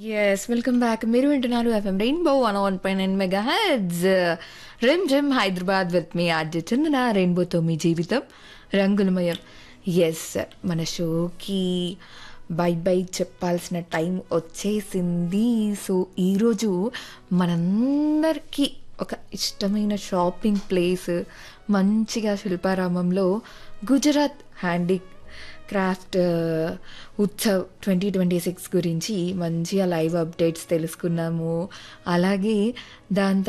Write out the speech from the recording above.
yes welcome back మీరు వింటున్నారు FM rainbow one one point nine mega hertz Rimjhim Hyderabad with మీ RJ Chandana రెయిన్బోతో మీ జీవితం రంగులమయం ఎస్ మన షోకి బై బై చెప్పాల్సిన టైం వచ్చేసింది సో ఈరోజు మనందరికీ ఒక ఇష్టమైన షాపింగ్ ప్లేస్ మంచిగా శిల్పారామంలో Gujarat handicraft Utsav twenty twenty six గురించి మంచిగా లైవ్ అప్డేట్స్ తెలుసుకున్నాము అలాగే దాని